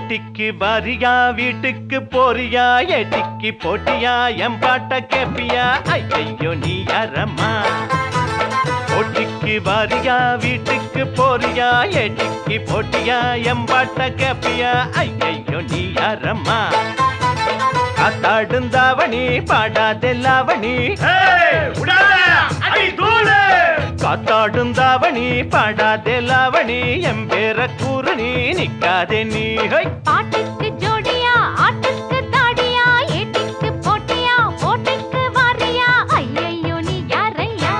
போட்டிக்கு வரியா வீட்டுக்கு போறியா ஏட்டிக்கு போட்டியா எம்பாட்ட கேப்பியா ஐயோ நீ யாரம்மா போட்டிக்கு வரியா வீட்டுக்கு போறியா ஏட்டிக்கு போட்டியா எம்பாட்ட கேப்பியா ஐயோ நீ யாரம்மா காத்தாடுந்தாவணி பாடாதெல்லாவணி காத்தாடுந்தாவணி பாடாதெல்லாவணி எம்பேர கூறு நீ நிக்காதே நீ ஹை பாட்டுக்கு ஜோடியா ஆட்டுக்கு தாடியா ஏட்டிக்கு போட்டியா போட்டிக்கு வாரியா ஐயையோ நீ யாரையா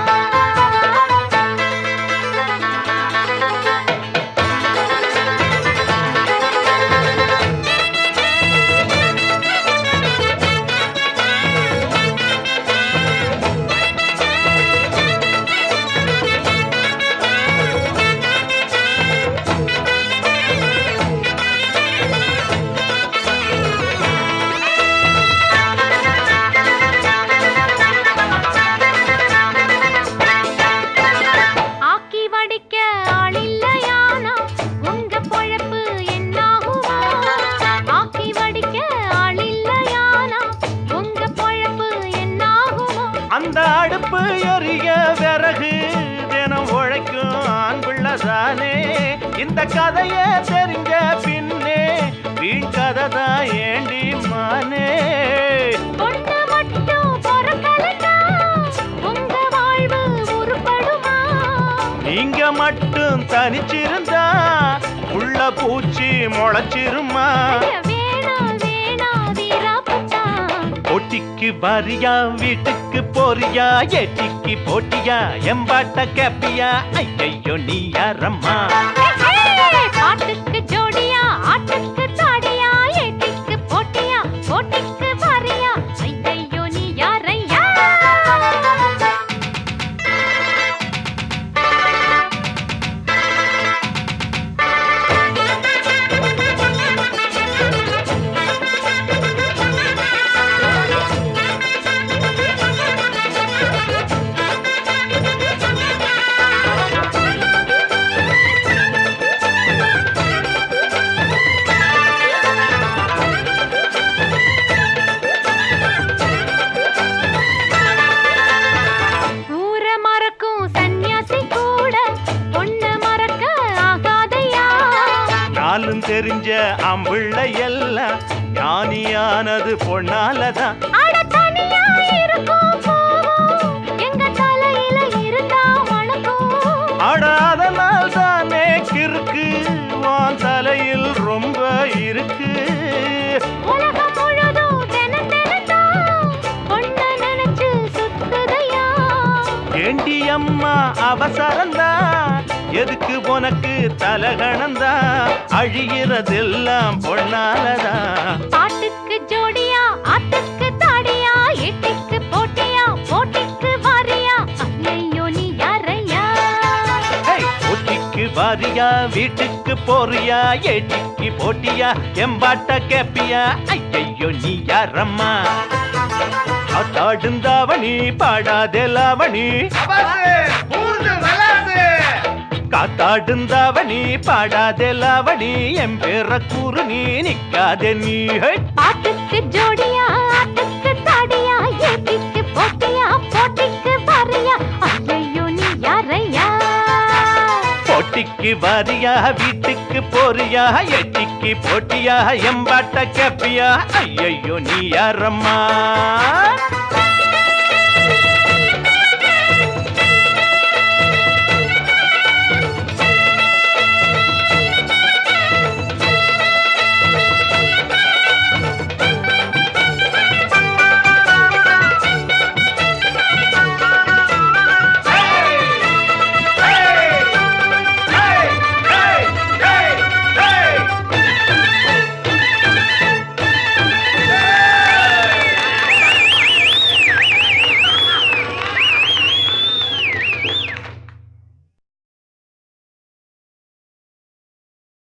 ஆக்கி வடிக்க ஆளில்லையானா உங்க பொழப்பு என்னாகுமா ஆக்கி வடிக்க ஆளில்லையானா உங்க பொழப்பு என்னாகுமா அந்த அடுப்பு எரிய விறகு தினம் உழைக்கும் ஆண்பிள்ளதானே இந்த கதைய தெரிஞ்ச பின்னே வீண் கதை தான் ஏண்டி மானே பொண்ணு மட்டும் பொறக்கலன்னா உங்க வாழ்வு உருப்படுமா நீங்க மட்டும் தனிச்சிருந்தா உள்ள பூச்சி முளைச்சிருமா ஐய, வேணா வேணா வீராப்பட்டா போட்டிக்கு வரியா வீட்டுக்கு போறியா ஏட்டிக்கு போட்டியா எம்பாட்ட கேப்பியா ஐயோ நீ யாரம்மா பாட்டுக்கு ஜோடியா ஆட்டுக்கு தாடியா ஏட்டிக்கு போட்டியா போட்டிக்கு வாரியா ஐயையோ நீ யாரையா ஊர மறக்கும் சன்னியாசி கூட பொண்ண மறக்க ஆகாதையா நாளும் தெரிஞ்ச அம்பிள்ள எல்லாம் ஞானியானது பொண்ணாலதான் அட தனியா இருக்கும் போவோம் எங்க தலையில இருந்தா வணக்கம் ஆடாதனால் தானே கிறுக்கு வான் தலையில் ரொம்ப இருக்கு உலகம் முழுதும் தினம் தினம்தான் பொண்ண நினைச்சு சுத்துதையா ஏண்டி அம்மா அவசரம்தான் எதுக்கு உனக்கு தலகணந்தான் அழிகிறதெல்லாம் பொண்ணாலதான் பாட்டுக்கு ஜோடியா ஆட்டுக்கு தாடியா எட்டிக்கு போட்டியா போட்டிக்கு வாரியா ஐயையோ நீ யாரையா ஹேய், போட்டிக்கு வாரியா வீட்டுக்கு போறியா ஏட்டிக்கு போட்டியா எம்பாட்ட கேப்பியா ஐயையோ நீ யாரம்மா காத்தாடுந்தாவணி பாடாதெல்லாவணி காத்தாடுந்தாவணி பாடாதெல்லாவணி என் பேர கூறு நீ நிக்காதே நீ ஹை. பாட்டுக்கு ஜோடியா ஆட்டுக்கு தாடியா ஏட்டிக்கு போட்டியா போட்டிக்கு வாரியா ஐயையோ நீ யாரையா போட்டிக்கு வாரியா வீட்டுக்கு போறியா எட்டிக்கு போட்டியா எம்பாட்ட கேப்பியா ஐயையோ நீ யாரம்மா